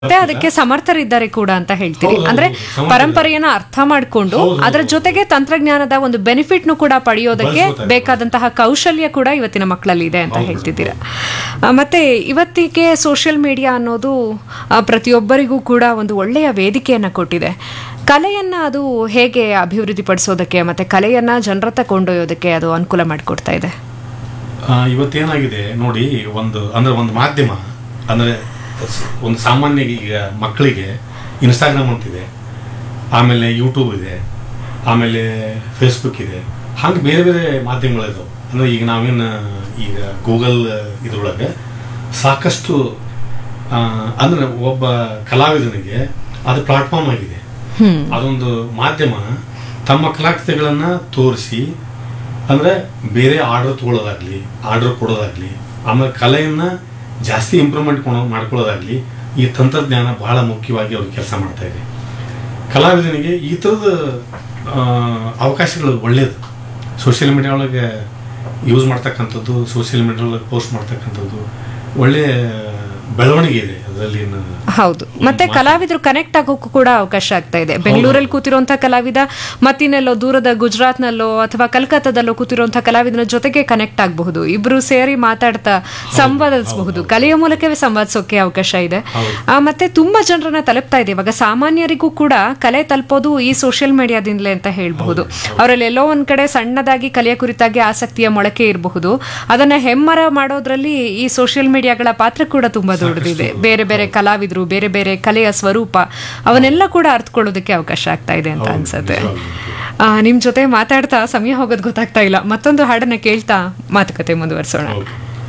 ಮತ್ತೆ ಅದಕ್ಕೆ ಸಮರ್ಥರಿದ್ದಾರೆ ಕೂಡ ಅಂತ ಹೇಳ್ತೀರಿ ಹೌದು, ಅಂದ್ರೆ ಹೌದು, ಸಮರ್ಥರಿದ್ದಾರೆ. ಪರಂಪರೆಯನ್ನ ಅರ್ಥ ಮಾಡಿಕೊಂಡು ಹೌದು, ಹೌದು. ಅದರ ಜೊತೆಗೆ ತಂತ್ರಜ್ಞಾನದ ಒಂದು ಬೆನಿಫಿಟ್ನು ಕೂಡ ಪಡೆಯೋದಕ್ಕೆ ಬಳಸ್ಕೊತಾ ಬೇಕಾದಂತಹ ಕೌಶಲ್ಯ ಕೂಡ ಇವತ್ತಿನ ಮಕ್ಕಳಲ್ಲಿ ಇದೆ ಅಂತ ಹೌದು, ಹೇಳ್ತಿದ್ದೀರಾ ಆ, ಮತ್ತೆ ಇವತ್ತಿಗೆ ಸೋಷಿಯಲ್ ಮೀಡಿಯಾ ಅನ್ನೋದು ಆ, ಪ್ರತಿಯೊಬ್ಬರಿಗೂ ಕೂಡ ಒಂದು ಒಳ್ಳೆಯ ವೇದಿಕೆಯನ್ನ ಕೊಟ್ಟಿದೆ ಕಲೆಯನ್ನ ಅದು ಹೇಗೆ ಅಭಿವೃದ್ಧಿ ಪಡಿಸೋದಕ್ಕೆ ಮತ್ತೆ ಕಲೆಯನ್ನ ಜನರತ್ತ ಕೊಂಡೊಯ್ಯೋದಕ್ಕೆ ಅದು ಅನುಕೂಲ ಮಾಡಿಕೊಡ್ತಾ ಇದೆ ಆ, ಇವತ್ತೇನಾಗಿದೆ ನೋಡಿ ಒಂದು ಅಂದ್ರೆ ಒಂದು ಮಾಧ್ಯಮ ಅಂದ್ರೆ ಸ್- ಒಂದು ಸಾಮಾನ್ಯ ಈಗ ಮಕ್ಕಳಿಗೆ ಇನ್ಸ್ಟಾಗ್ರಾಮ್ ಅಂತಿದೆ ಆಮೇಲೆ ಯೂಟ್ಯೂಬ್ ಇದೆ ಆಮೇಲೆ ಫೇಸ್ಬುಕ್ ಇದೆ ಹಂಗೆ ಬೇರೆ ಬೇರೆ ಮಾಧ್ಯಮಗಳಿದಾವೆ ಅಂದ್ರೆ ಈಗ ನಾವೇನು ಈಗ ಗೂಗಲ್ ಇದ್ರೊಳಗೆ ಸಾಕಷ್ಟು ಆ, ಅಂದ್ರೆ ಒಬ್ಬ ಕಲಾವಿದನಿಗೆ ಅದು ಪ್ಲಾಟ್ಫಾರ್ಮ್ ಆಗಿದೆ ಹ್ಮ್ ಅದೊಂದು ಮಾಧ್ಯಮ ತಮ್ಮ ಕಲಾಕೃತಿಗಳನ್ನ ತೋರಿಸಿ ಅಂದ್ರೆ ಬೇರೆ ಆರ್ಡರ್ ತಗೊಳ್ಳೋದಾಗ್ಲಿ ಆರ್ಡರ್ ಕೊಡೋದಾಗ್ಲಿ ಆಮೇಲೆ ಕಲೆಯನ್ನ ಜಾಸ್ತಿ ಇಂಪ್ರೂವ್ಮೆಂಟ್ ಮಾಡ್ಕೊಳ್ಳೋದಾಗ್ಲಿ ಈ ತಂತ್ರಜ್ಞಾನ ಬಹಳ ಮುಖ್ಯವಾಗಿ ಅವ್ರು ಕೆಲಸ ಮಾಡ್ತಾ ಇದೆ ಕಲಾವಿದನಿಗೆ ಈ ಥರದ ಆ, ಅವಕಾಶಗಳು ಒಳ್ಳೇದು ಸೋಷಿಯಲ್ ಮೀಡಿಯಾ ಒಳಗೆ ಯೂಸ್ ಮಾಡ್ತಕ್ಕಂಥದ್ದು ಸೋಷಿಯಲ್ ಮೀಡಿಯಾ ಒಳಗೆ ಪೋಸ್ಟ್ ಮಾಡ್ತಕ್ಕಂಥದ್ದು ಒಳ್ಳೆಯ ಬೆಳವಣಿಗೆ ಇದೆ ಅದರಲ್ಲಿ ಏನು ಹೌದು ಮತ್ತೆ ಕಲಾವಿದರು ಕನೆಕ್ಟ್ ಆಗೋಕ್ಕೂ ಕೂಡ ಅವಕಾಶ ಆಗ್ತಾ ಇದೆ ಬೆಂಗಳೂರಲ್ಲಿ ಕೂತಿರುವಂತಹ ಕಲಾವಿದ ಮತ್ತಿನೆಲ್ಲೋ ದೂರದ ಗುಜರಾತ್ನಲ್ಲೋ ಅಥವಾ ಕಲ್ಕತ್ತಾದಲ್ಲೋ ಕೂತಿರುವಂತಹ ಕಲಾವಿದನ ಜೊತೆಗೆ ಕನೆಕ್ಟ್ ಆಗಬಹುದು ಇಬ್ರು ಸೇರಿ ಮಾತಾಡ್ತಾ ಸಂವಾದಿಸಬಹುದು ಕಲೆಯ ಮೂಲಕವೇ ಸಂವಾದಿಸೋಕೆ ಅವಕಾಶ ಇದೆ ಹೌದು. ಆ, ಮತ್ತೆ ತುಂಬಾ ಜನರನ್ನ ತಲುಪ್ತಾ ಇದೆ ಇವಾಗ ಸಾಮಾನ್ಯರಿಗೂ ಕೂಡ ಕಲೆ ತಲುಪೋದು ಈ ಸೋಷಿಯಲ್ ಮೀಡಿಯಾದಿಂದಲೇ ಅಂತ ಹೇಳ್ಬಹುದು ಅವರಲ್ಲಿ ಎಲ್ಲೋ ಒಂದ್ ಕಡೆ ಸಣ್ಣದಾಗಿ ಕಲೆಯ ಕುರಿತಾಗಿ ಆಸಕ್ತಿಯ ಮೊಳಕೆ ಇರಬಹುದು ಅದನ್ನ ಹೆಮ್ಮರ ಮಾಡೋದ್ರಲ್ಲಿ ಈ ಸೋಷಿಯಲ್ ಮೀಡಿಯಾಗಳ ಪಾತ್ರ ಕೂಡ ತುಂಬಾ ದೊಡ್ಡದಿದೆ ಬೇರೆ ಬೇರೆ ಕಲಾವಿದರು ಬೇರೆ ಬೇರೆ ಕಲೆಯ ಸ್ವರೂಪ ಅವನ್ನೆಲ್ಲ ಕೂಡ ಅರ್ಥಕೊಳ್ಳೋದಕ್ಕೆ ಅವಕಾಶ ಆಗ್ತಾ ಇದೆ ಅಂತ ಹೌದು, ಅನ್ಸುತ್ತೆ ನಿಜವಾಗ್ಲೂ. ಆ, ನಿಮ್ ಜೊತೆ ಮಾತಾಡ್ತಾ ಸಮಯ ಹೋಗೋದು ಗೊತ್ತಾಗ್ತಾ ಇಲ್ಲ ಮತ್ತೊಂದು ಹಾಡನ್ನ ಕೇಳ್ತಾ ಮಾತುಕತೆ ಮುಂದುವರಿಸೋಣ ಓಕೆ